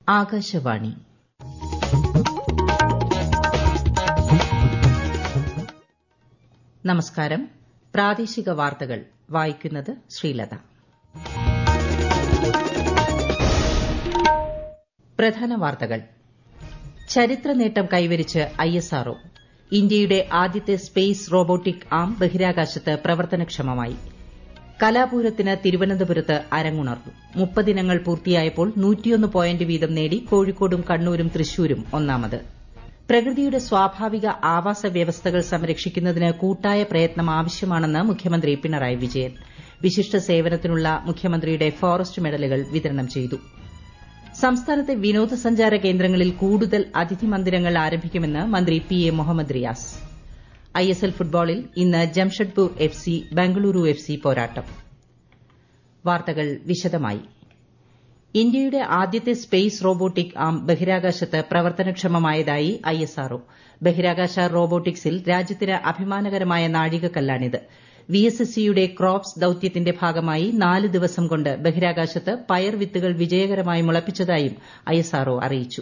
ആകാശവാണി നമസ്കാരം പ്രാദേശിക വാർത്തകൾ വായിക്കുന്നത് ശ്രീലത പ്രധാന വാർത്തകൾ ചരിത്ര നേട്ടം കൈവരിച്ച് ഐഎസ്ആർഒ ഇന്ത്യയുടെ ആദ്യത്തെ സ്പേസ് റോബോട്ടിക് ആം ബഹിരാകാശത്ത് പ്രവർത്തനക്ഷമമായി കലാപൂരത്തിന് തിരുവനന്തപുരത്ത് അരങ്ങുണർന്നു മുപ്പതിനങ്ങൾ പൂർത്തിയായപ്പോൾ നൂറ്റിയൊന്ന് പോയിന്റ് വീതം നേടി കോഴിക്കോടും കണ്ണൂരും തൃശൂരും ഒന്നാമത് പ്രകൃതിയുടെ സ്വാഭാവിക ആവാസ വ്യവസ്ഥകൾ സംരക്ഷിക്കുന്നതിന് കൂട്ടായ പ്രയത്നം ആവശ്യമാണെന്ന് മുഖ്യമന്ത്രി പിണറായി വിജയൻ വിശിഷ്ട സേവനത്തിനുള്ള മുഖ്യമന്ത്രിയുടെ ഫോറസ്റ്റ് മെഡലുകൾ വിതരണം ചെയ്തു സംസ്ഥാനത്തെ വിനോദസഞ്ചാര കേന്ദ്രങ്ങളിൽ കൂടുതൽ അതിഥി മന്ദിരങ്ങൾ ആരംഭിക്കുമെന്ന് മന്ത്രി P A Muhammad Riyas ISL ഫുട്ബോളിൽ ഇന്ന് Jamshedpur F C Bengaluru F C പോരാട്ടം വാർത്തകൾ വിശദമായി ഇന്ത്യയുടെ ആദ്യത്തെ സ്പേസ് റോബോട്ടിക് ആം ബഹിരാകാശത്ത് പ്രവർത്തനക്ഷമമായതായി ഐഎസ്ആർഒ ബഹിരാകാശ റോബോട്ടിക്സിൽ രാജ്യത്തിന് അഭിമാനകരമായ നാഴികക്കല്ലാണിത് വിഎസ്എസ്സിയുടെ ക്രോപ്സ് ദൌത്യത്തിന്റെ ഭാഗമായി നാല് ദിവസം കൊണ്ട് ബഹിരാകാശത്ത് പയർ വിത്തുകൾ വിജയകരമായി മുളപ്പിച്ചതായും ഐഎസ്ആർഒ അറിയിച്ചു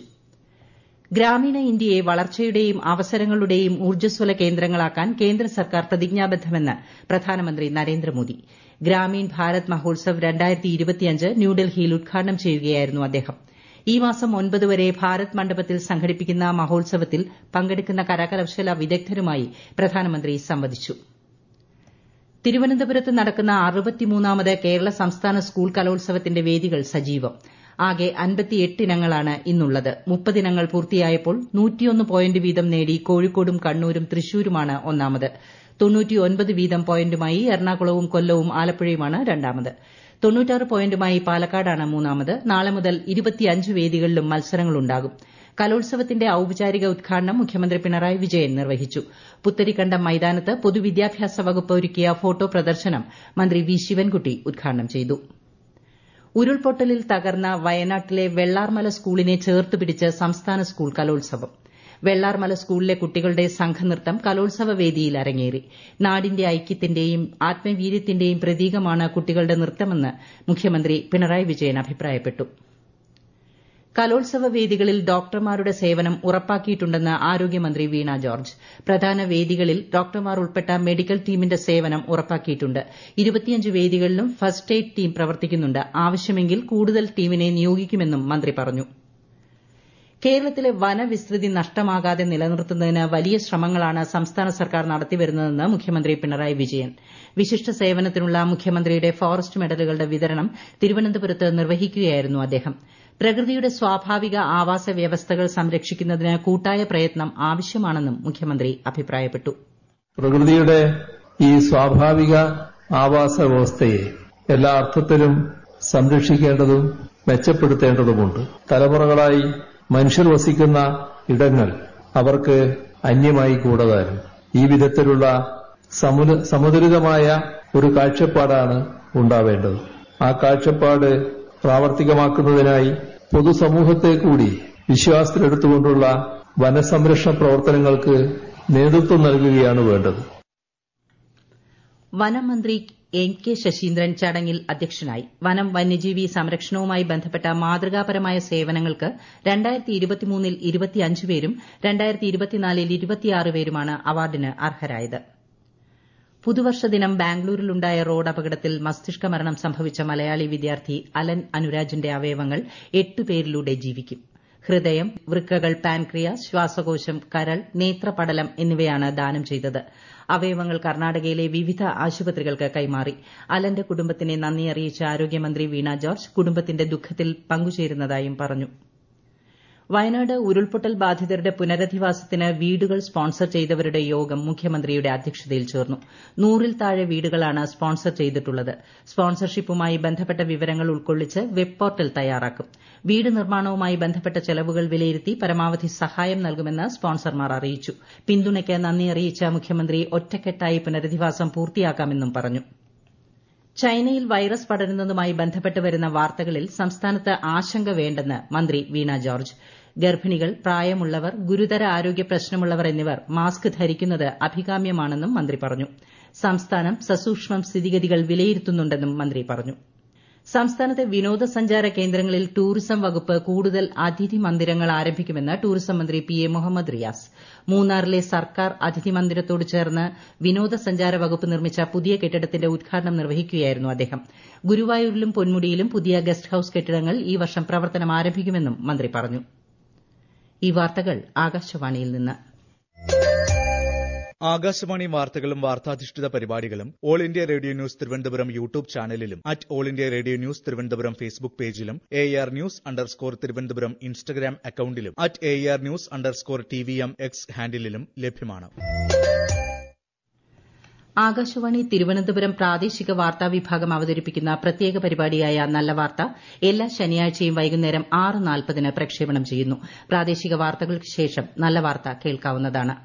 ഗ്രാമീണ ഇന്ത്യയെ വളർച്ചയുടെയും അവസരങ്ങളുടെയും ഊർജ്ജസ്വല കേന്ദ്രങ്ങളാക്കാൻ കേന്ദ്ര സർക്കാർ പ്രതിജ്ഞാബദ്ധമെന്ന് പ്രധാനമന്ത്രി നരേന്ദ്രമോദി ഗ്രാമീൺ ഭാരത് മഹോത്സവ് ന്യൂഡൽഹിയിൽ ഉദ്ഘാടനം ചെയ്യുകയായിരുന്നു അദ്ദേഹം ഈ മാസം ഒൻപത് വരെ ഭാരത് മണ്ഡപത്തിൽ സംഘടിപ്പിക്കുന്ന മഹോത്സവത്തിൽ പങ്കെടുക്കുന്ന കരകൌശല വിദഗ്ധരുമായി പ്രധാനമന്ത്രി സംവദിച്ചു തിരുവനന്തപുരത്ത് നടക്കുന്ന അറുപത്തിമൂന്നാമത് കേരള സംസ്ഥാന സ്കൂൾ കലോത്സവത്തിന്റെ വേദികൾ സജീവം ആകെ അൻപത്തിയെട്ട് ഇനങ്ങളാണ് ഇന്നുള്ളത് മുപ്പതിനങ്ങൾ പൂർത്തിയായപ്പോൾ നൂറ്റിയൊന്ന് പോയിന്റ് വീതം നേടി കോഴിക്കോടും കണ്ണൂരും തൃശൂരുമാണ് ഒന്നാമത് തൊണ്ണൂറ്റിയൊൻപത് വീതം പോയിന്റുമായി എറണാകുളവും കൊല്ലവും ആലപ്പുഴയുമാണ് രണ്ടാമത് തൊണ്ണൂറ്റാറ് പോയിന്റുമായി പാലക്കാടാണ് മൂന്നാമത് നാളെ മുതൽ ഇരുപത്തിയഞ്ച് വേദികളിലും മത്സരങ്ങളുണ്ടാകും കലോത്സവത്തിന്റെ ഔപചാരിക ഉദ്ഘാടനം മുഖ്യമന്ത്രി പിണറായി വിജയൻ നിർവഹിച്ചു പുത്തരിക്കണ്ടം മൈതാനത്ത് പൊതുവിദ്യാഭ്യാസ വകുപ്പ് ഒരുക്കിയ ഫോട്ടോ പ്രദർശനം മന്ത്രി വി ശിവൻകുട്ടി ഉദ്ഘാടനം ചെയ്തു ഉരുൾപൊട്ടലിൽ തകർന്ന വയനാട്ടിലെ വെള്ളാർമല സ്കൂളിനെ ചേർത്തുപിടിച്ച് സംസ്ഥാന സ്കൂൾ കലോത്സവം വെള്ളാർമല സ്കൂളിലെ കുട്ടികളുടെ സംഘനൃത്തം കലോത്സവ വേദിയിൽ അരങ്ങേറി നാടിന്റെ ഐക്യത്തിന്റെയും ആത്മവീര്യത്തിന്റെയും പ്രതീകമാണ് കുട്ടികളുടെ നൃത്തമെന്ന് മുഖ്യമന്ത്രി പിണറായി വിജയൻ അഭിപ്രായപ്പെട്ടു കലോത്സവ വേദികളിൽ ഡോക്ടർമാരുടെ സേവനം ഉറപ്പാക്കിയിട്ടുണ്ടെന്ന് ആരോഗ്യമന്ത്രി വീണ ജോർജ് പ്രധാന വേദികളിൽ ഡോക്ടർമാർ ഉൾപ്പെട്ട മെഡിക്കൽ ടീമിന്റെ സേവനം ഉറപ്പാക്കിയിട്ടുണ്ട് ഇരുപത്തിയഞ്ച് വേദികളിലും ഫസ്റ്റ് എയ്ഡ് ടീം പ്രവർത്തിക്കുന്നുണ്ട് ആവശ്യമെങ്കിൽ കൂടുതൽ ടീമിനെ നിയോഗിക്കുമെന്നും മന്ത്രി പറഞ്ഞു കേരളത്തിലെ വനവിസ്തൃതി നഷ്ടമാകാതെ നിലനിർത്തുന്നതിന് വലിയ ശ്രമങ്ങളാണ് സംസ്ഥാന സർക്കാർ നടത്തിവരുന്നതെന്ന് മുഖ്യമന്ത്രി പിണറായി വിജയൻ വിശിഷ്ട സേവനത്തിനുള്ള മുഖ്യമന്ത്രിയുടെ ഫോറസ്റ്റ് മെഡലുകളുടെ വിതരണം തിരുവനന്തപുരത്ത് നിർവഹിക്കുകയായിരുന്നു അദ്ദേഹം പ്രകൃതിയുടെ സ്വാഭാവിക ആവാസ വ്യവസ്ഥകൾ സംരക്ഷിക്കുന്നതിന് കൂട്ടായ പ്രയത്നം ആവശ്യമാണെന്നും മുഖ്യമന്ത്രി അഭിപ്രായപ്പെട്ടു പ്രകൃതിയുടെ ഈ സ്വാഭാവിക ആവാസ വ്യവസ്ഥയെ എല്ലാ അർത്ഥത്തിലും സംരക്ഷിക്കേണ്ടതും മെച്ചപ്പെടുത്തേണ്ടതുമുണ്ട് തലമുറകളായി മനുഷ്യർ വസിക്കുന്ന ഇടങ്ങൾ അവർക്ക് അന്യമായി കൂടതാനും ഈ വിധത്തിലുള്ള സമുദ്രിതമായ ഒരു കാഴ്ചപ്പാടാണ് ഉണ്ടാവേണ്ടത് ആ കാഴ്ചപ്പാട് പ്രാവർത്തികമാക്കുന്നതിനായി പൊതുസമൂഹത്തെ കൂടി വിശ്വാസത്തിലെടുത്തുകൊണ്ടുള്ള വനസംരക്ഷണ പ്രവർത്തനങ്ങൾക്ക് നേതൃത്വം നൽകുകയാണ് വേണ്ടത് വനം മന്ത്രി എൻ കെ ശശീന്ദ്രൻ ചടങ്ങിൽ അധ്യക്ഷനായി വനം വന്യജീവി സംരക്ഷണവുമായി ബന്ധപ്പെട്ട മാതൃകാപരമായ സേവനങ്ങൾക്ക് ൽ ഇരുപത്തിയഞ്ച് പേരും ൽ ഇരുപത്തിയാറ് പേരുമാണ് അവാർഡിന് അർഹരായത് പുതുവർഷ ദിനം ബാംഗ്ലൂരിലുണ്ടായ റോഡ് അപകടത്തിൽ മസ്തിഷ്ക മരണം സംഭവിച്ച മലയാളി വിദ്യാർത്ഥി അലൻ അനുരാജിന്റെ അവയവങ്ങൾ എട്ട് പേരിലൂടെ ജീവിക്കും ഹൃദയം വൃക്കകൾ പാൻക്രിയാസ് ശ്വാസകോശം കരൾ നേത്രപടലം എന്നിവയാണ് ദാനം ചെയ്തത് അവയവങ്ങൾ കർണാടകയിലെ വിവിധ ആശുപത്രികൾക്ക് കൈമാറി അലന്റെ കുടുംബത്തിനെ നന്ദി അറിയിച്ച ആരോഗ്യമന്ത്രി വീണ ജോർജ് കുടുംബത്തിന്റെ ദുഃഖത്തിൽ പങ്കുചേരുന്നതായും പറഞ്ഞു വയനാട് ഉരുൾപൊട്ടൽ ബാധിതരുടെ പുനരധിവാസത്തിന് വീടുകൾ സ്പോൺസർ ചെയ്തവരുടെ യോഗം മുഖ്യമന്ത്രിയുടെ അധ്യക്ഷതയിൽ ചേർന്നു നൂറിൽ താഴെ വീടുകളാണ് സ്പോൺസർ ചെയ്തിട്ടുള്ളത് സ്പോൺസർഷിപ്പുമായി ബന്ധപ്പെട്ട വിവരങ്ങൾ ഉൾക്കൊള്ളിച്ച് വെബ് പോർട്ടൽ തയ്യാറാക്കും വീട് നിർമ്മാണവുമായി ബന്ധപ്പെട്ട ചെലവുകൾ വിലയിരുത്തി പരമാവധി സഹായം നൽകുമെന്ന് സ്പോൺസർമാർ അറിയിച്ചു പിന്തുണയ്ക്ക് നന്ദി അറിയിച്ച മുഖ്യമന്ത്രി ഒറ്റക്കെട്ടായി പുനരധിവാസം പൂർത്തിയാക്കാമെന്നും പറഞ്ഞു ചൈനയിൽ വൈറസ് പടരുന്നതുമായി ബന്ധപ്പെട്ട് വരുന്ന വാർത്തകളിൽ സംസ്ഥാനത്ത് ആശങ്ക വേണ്ടെന്ന് മന്ത്രി വീണ ജോർജ് ഗർഭിണികൾ പ്രായമുള്ളവർ ഗുരുതര ആരോഗ്യ പ്രശ്നമുള്ളവർ എന്നിവർ മാസ്ക് ധരിക്കുന്നത് അഭികാമ്യമാണെന്നും മന്ത്രി പറഞ്ഞു സംസ്ഥാനം സസൂക്ഷ്മം സ്ഥിതിഗതികൾ വിലയിരുത്തുന്നുണ്ടെന്നും മന്ത്രി പറഞ്ഞു സംസ്ഥാനത്തെ വിനോദസഞ്ചാര കേന്ദ്രങ്ങളിൽ ടൂറിസം വകുപ്പ് കൂടുതൽ അതിഥി മന്ദിരങ്ങൾ ആരംഭിക്കുമെന്ന് ടൂറിസം മന്ത്രി പി എ മുഹമ്മദ് റിയാസ് മൂന്നാറിലെ സർക്കാർ അതിഥി മന്ദിരത്തോട് ചേർന്ന് വിനോദസഞ്ചാര വകുപ്പ് നിർമ്മിച്ച പുതിയ കെട്ടിടത്തിന്റെ ഉദ്ഘാടനം നിർവഹിക്കുകയായിരുന്നു അദ്ദേഹം ഗുരുവായൂരിലും പൊന്മുടിയിലും പുതിയ ഗസ്റ്റ് ഹൌസ് കെട്ടിടങ്ങൾ ഈ വർഷം പ്രവർത്തനം ആരംഭിക്കുമെന്നും മന്ത്രി പറഞ്ഞു ഈ വാർത്തകൾ ആകാശവാണിയിൽ നിന്ന് ആകാശവാണി വാർത്തകളും വാർത്താധിഷ്ഠിത പരിപാടികളും all India radio news Thiruvananthapuram YouTube ചാനലിലും at all India radio news Thiruvananthapuram Facebook പേജിലും A R news underscore Thiruvananthapuram Instagram അക്കൌണ്ടിലും at A R news underscore T V M X ഹാൻഡിലും ലഭ്യമാണ് ആകാശവാണി തിരുവനന്തപുരം പ്രാദേശിക വാർത്താ വിഭാഗം അവതരിപ്പിക്കുന്ന പ്രത്യേക പരിപാടിയായ നല്ല വാർത്ത എല്ലാ ശനിയാഴ്ചയും വൈകുന്നേരം ആറ് നാൽപ്പതിന് പ്രക്ഷേപണം ചെയ്യുന്നു പ്രാദേശിക വാർത്തകൾക്ക് ശേഷം നല്ല വാർത്ത കേൾക്കാവുന്നതാണ്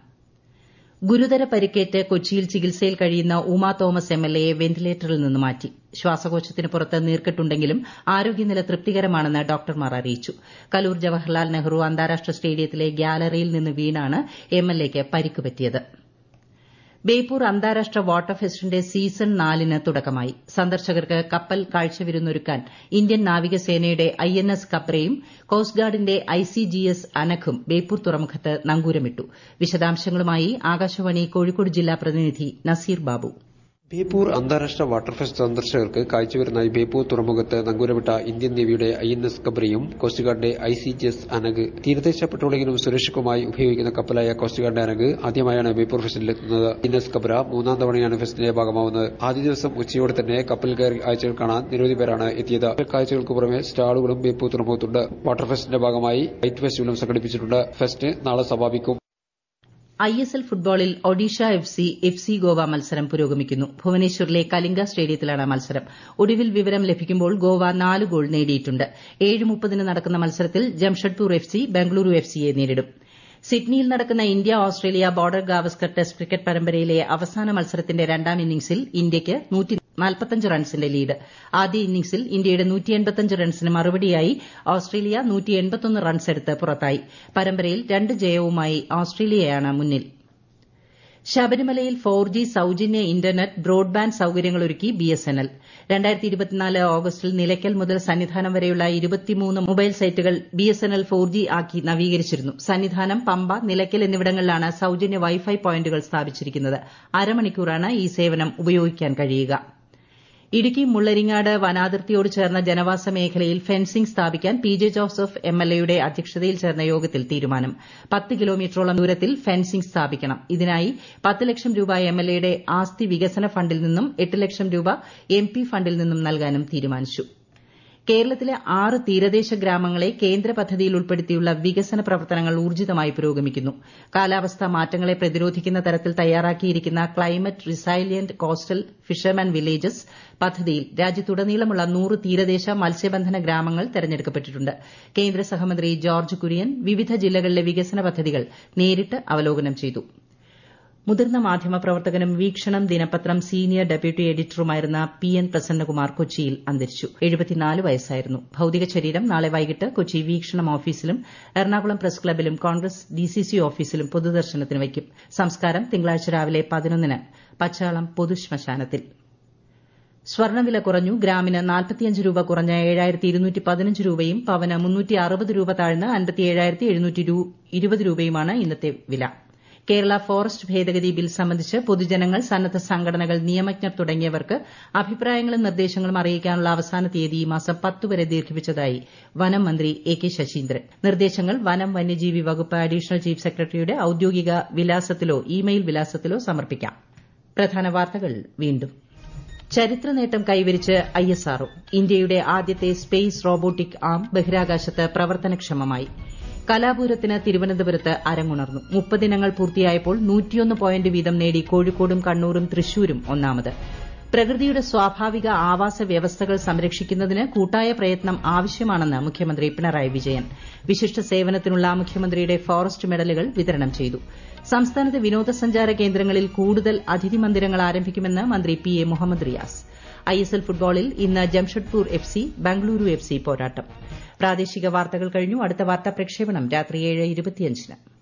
ഗുരുതര പരിക്കേറ്റ് കൊച്ചിയിൽ ചികിത്സയിൽ കഴിയുന്ന ഉമാ തോമസ് എംഎൽഎയെ വെന്റിലേറ്ററിൽ നിന്ന് മാറ്റി ശ്വാസകോശത്തിന് പുറത്ത് നീർക്കെട്ടുണ്ടെങ്കിലും ആരോഗ്യനില തൃപ്തികരമാണെന്ന് ഡോക്ടർമാർ അറിയിച്ചു കലൂർ ജവഹർലാൽ നെഹ്റു അന്താരാഷ്ട്ര സ്റ്റേഡിയത്തിലെ ഗ്യാലറിയിൽ നിന്ന് വീണാണ് എംഎൽഎയ്ക്ക് പരിക്ക് പറ്റിയത് ബേപ്പൂർ അന്താരാഷ്ട്ര വാട്ടർ ഫെസ്റ്റിന്റെ സീസൺ നാലിന് തുടക്കമായി സന്ദർശകർക്ക് കപ്പൽ കാഴ്ചവിരുന്നൊരുക്കാൻ ഇന്ത്യൻ നാവികസേനയുടെ ഐ എൻ എസ് കപ്രയും കോസ്റ്റ് ഗാർഡിന്റെ ഐ സി ജി എസ് അനഖും ബേപ്പൂർ തുറമുഖത്ത് നങ്കൂരമിട്ടു വിശദാംശങ്ങളുമായി ആകാശവാണി കോഴിക്കോട് ജില്ലാ പ്രതിനിധി നസീർ ബാബു ബേപ്പൂർ അന്താരാഷ്ട്ര വാട്ടർ ഫെസ്റ്റ് സന്ദർശകർക്ക് കാഴ്ചവരുന്നായി ബേപ്പൂർ തുറമുഖത്ത് നങ്കൂരമിട്ട ഇന്ത്യൻ നേവിയുടെ ഐ എൻ എസ് കബ്രയും കോസ്റ്റ് ഗാർഡിന്റെ I C G S Anagh തീരദേശ പെട്രോളിങ്ങിനും സുരക്ഷയ്ക്കുമായി ഉപയോഗിക്കുന്ന കപ്പലായ കോസ്റ്റ് ഗാർഡിന്റെ അനഗ് ആദ്യമായാണ് ബേപ്പൂർ ഫെസ്റ്റിലെത്തുന്നത് ഐ എൻ എസ് കബ്ര മൂന്നാം തവണയാണ് ഫെസ്റ്റിന്റെ ഭാഗമാവുന്നത് ആദ്യ ദിവസം ഉച്ചയോടെ തന്നെ കപ്പൽ കയറി കാഴ്ചകൾ കാണാൻ നിരവധി പേരാണ് എത്തിയത് കാഴ്ചകൾക്ക് പുറമെ സ്റ്റാളുകളും ബേപ്പൂർ തുറമുഖത്തുണ്ട് വാട്ടർ ഫെസ്റ്റിന്റെ ഭാഗമായി ലൈറ്റ് ഫെസ്റ്റിവലും സംഘടിപ്പിച്ചിട്ടുണ്ട് ഫെസ്റ്റ് നാളെ സമാപിക്കും ഐ എസ് എൽ ഫുട്ബോളിൽ Odisha F C F C Goa മത്സരം പുരോഗമിക്കുന്നു ഭുവനേശ്വറിലെ കലിംഗ സ്റ്റേഡിയത്തിലാണ് മത്സരം ഒടുവിൽ വിവരം ലഭിക്കുമ്പോൾ ഗോവ നാല് ഗോൾ നേടിയിട്ടുണ്ട് ഏഴ് മുപ്പതിന് നടക്കുന്ന മത്സരത്തിൽ Jamshedpur F C Bengaluru F സിയെ നേരിടും സിഡ്നിയിൽ നടക്കുന്ന India Australia border Gavaskar test cricket പരമ്പരയിലെ അവസാന മത്സരത്തിന്റെ രണ്ടാം ഇന്നിംഗ്സിൽ ഇന്ത്യയ്ക്ക് നാൽപ്പത്തഞ്ച് റൺസിന്റെ ലീഡ് ആദ്യ ഇന്നിംഗ്സിൽ ഇന്ത്യയുടെ റൺസിന് മറുപടിയായി ഓസ്ട്രേലിയ റൺസ് എടുത്ത് പുറത്തായി പരമ്പരയിൽ രണ്ട് ജയവുമായി ഓസ്ട്രേലിയയാണ് മുന്നിൽ ശബരിമലയിൽ ഫോർ ജി സൌജന്യ ഇന്റർനെറ്റ് ബ്രോഡ്ബാൻഡ് സൌകര്യങ്ങളൊരുക്കി ബിഎസ്എൻഎൽ ഓഗസ്റ്റിൽ നിലയ്ക്കൽ മുതൽ സന്നിധാനം വരെയുള്ള ഇരുപത്തിമൂന്ന് മൊബൈൽ സൈറ്റുകൾ ബിഎസ്എൻഎൽ ഫോർ ജി ആക്കി നവീകരിച്ചിരുന്നു സന്നിധാനം പമ്പ നിലയ്ക്കൽ എന്നിവിടങ്ങളിലാണ് സൌജന്യ വൈഫൈ പോയിന്റുകൾ സ്ഥാപിച്ചിരിക്കുന്നത് അരമണിക്കൂറാണ് ഈ സേവനം ഉപയോഗിക്കാൻ കഴിയുക ഇടുക്കി മുള്ളരിങ്ങാട് വനാതിർത്തിയോട് ചേർന്ന ജനവാസ മേഖലയിൽ ഫെൻസിംഗ് സ്ഥാപിക്കാൻ പി ജെ ജോസഫ് എംഎൽഎയുടെ അധ്യക്ഷതയിൽ ചേർന്ന യോഗത്തിൽ തീരുമാനം പത്ത് കിലോമീറ്ററോളം ദൂരത്തിൽ ഫെൻസിംഗ് സ്ഥാപിക്കണം ഇതിനായി പത്ത് ലക്ഷം രൂപ എംഎൽഎയുടെ ആസ്തി വികസന ഫണ്ടിൽ നിന്നും എട്ട് ലക്ഷം രൂപ എംപി ഫണ്ടിൽ നിന്നും നൽകാനും തീരുമാനിച്ചു കേരളത്തിലെ ആറ് തീരദേശ ഗ്രാമങ്ങളെ കേന്ദ്ര പദ്ധതിയിൽ ഉൾപ്പെടുത്തിയുള്ള വികസന പ്രവർത്തനങ്ങൾ ഊർജിതമായി പുരോഗമിക്കുന്നു കാലാവസ്ഥാ മാറ്റങ്ങളെ പ്രതിരോധിക്കുന്ന തരത്തിൽ തയ്യാറാക്കിയിരിക്കുന്ന climate resilient coastal fisherman villages പദ്ധതിയിൽ രാജ്യത്തുടനീളമുള്ള നൂറ് തീരദേശ മത്സ്യബന്ധന ഗ്രാമങ്ങൾ തെരഞ്ഞെടുക്കപ്പെട്ടിട്ടുണ്ട് കേന്ദ്ര സഹമന്ത്രി ജോർജ് കുര്യൻ വിവിധ ജില്ലകളിലെ വികസന പദ്ധതികൾ നേരിട്ട് അവലോകനം ചെയ്തു മുതിർന്ന മാധ്യമപ്രവർത്തകനും വീക്ഷണം ദിനപത്രം സീനിയർ ഡെപ്യൂട്ടി എഡിറ്ററുമായിരുന്ന പി എൻ പ്രസന്നകുമാർ കൊച്ചിയിൽ അന്തരിച്ചു വയസ്സായിരുന്നു ഭൌതിക ശരീരം നാളെ വൈകിട്ട് കൊച്ചി വീക്ഷണം ഓഫീസിലും എറണാകുളം പ്രസ് ക്ലബിലും കോൺഗ്രസ് ഡിസിസി ഓഫീസിലും പൊതുദർശനത്തിന് വയ്ക്കും സംസ്കാരം തിങ്കളാഴ്ച രാവിലെ പതിനൊന്നിന് പച്ചാളം പൊതുശ്മശാനത്തിൽ സ്വർണ്ണവില കുറഞ്ഞു ഗ്രാമിന് നാൽപ്പത്തിയഞ്ച് രൂപ കുറഞ്ഞ ഏഴായിരത്തി ഇരുന്നൂറ്റി പതിനഞ്ച് രൂപയും പവന് മുന്നൂറ്റി അറുപത് രൂപ താഴ്ന്ന് അൻപത്തിയേഴായിരത്തി എഴുന്നൂറ്റി ഇരുപത് രൂപയുമാണ് ഇന്നത്തെ വില കേരള ഫോറസ്റ്റ് ഭേദഗതി ബിൽ സംബന്ധിച്ച് പൊതുജനങ്ങൾ സന്നദ്ധ സംഘടനകൾ നിയമജ്ഞർ തുടങ്ങിയവർക്ക് അഭിപ്രായങ്ങളും നിർദ്ദേശങ്ങളും അറിയിക്കാനുള്ള അവസാന തീയതി ഈ മാസം പത്ത് വരെ ദീർഘിപ്പിച്ചതായി വനം മന്ത്രി എ കെ ശശീന്ദ്രൻ നിർദ്ദേശങ്ങൾ വനം വന്യജീവി വകുപ്പ് അഡീഷണൽ ചീഫ് സെക്രട്ടറിയുടെ ഔദ്യോഗിക വിലാസത്തിലോ ഇമെയിൽ വിലാസത്തിലോ സമർപ്പിക്കാം പ്രധാന വാർത്തകൾ വീണ്ടും ചരിത്ര നേട്ടം കൈവരിച്ച് ഐഎസ്ആർഒ ഇന്ത്യയുടെ ആദ്യത്തെ സ്പേസ് റോബോട്ടിക് ആം ബഹിരാകാശത്ത് പ്രവർത്തനക്ഷമമായി കലാപൂരത്തിന് തിരുവനന്തപുരത്ത് അരങ്ങുണർന്നു മുപ്പതിനങ്ങൾ പൂർത്തിയായപ്പോൾ നൂറ്റിയൊന്ന് പോയിന്റ് വീതം നേടി കോഴിക്കോടും കണ്ണൂരും തൃശൂരും ഒന്നാമത് പ്രകൃതിയുടെ സ്വാഭാവിക ആവാസ വ്യവസ്ഥകൾ സംരക്ഷിക്കുന്നതിന് കൂട്ടായ പ്രയത്നം ആവശ്യമാണെന്ന് മുഖ്യമന്ത്രി പിണറായി വിജയൻ വിശിഷ്ട സേവനത്തിനുള്ള മുഖ്യമന്ത്രിയുടെ ഫോറസ്റ്റ് മെഡലുകൾ വിതരണം ചെയ്തു സംസ്ഥാനത്തെ വിനോദസഞ്ചാര കേന്ദ്രങ്ങളിൽ കൂടുതൽ അതിഥി മന്ദിരങ്ങൾ ആരംഭിക്കുമെന്ന് മന്ത്രി P A Muhammad Riyas ISL ഫുട്ബോളിൽ ഇന്ന് Jamshedpur F C Bengaluru F C പോരാട്ടം പ്രാദേശിക വാർത്തകൾ കഴിഞ്ഞു അടുത്ത വാർത്താ പ്രക്ഷേപണം രാത്രി ഏഴ് ഇരുപത്തിയഞ്ചിന്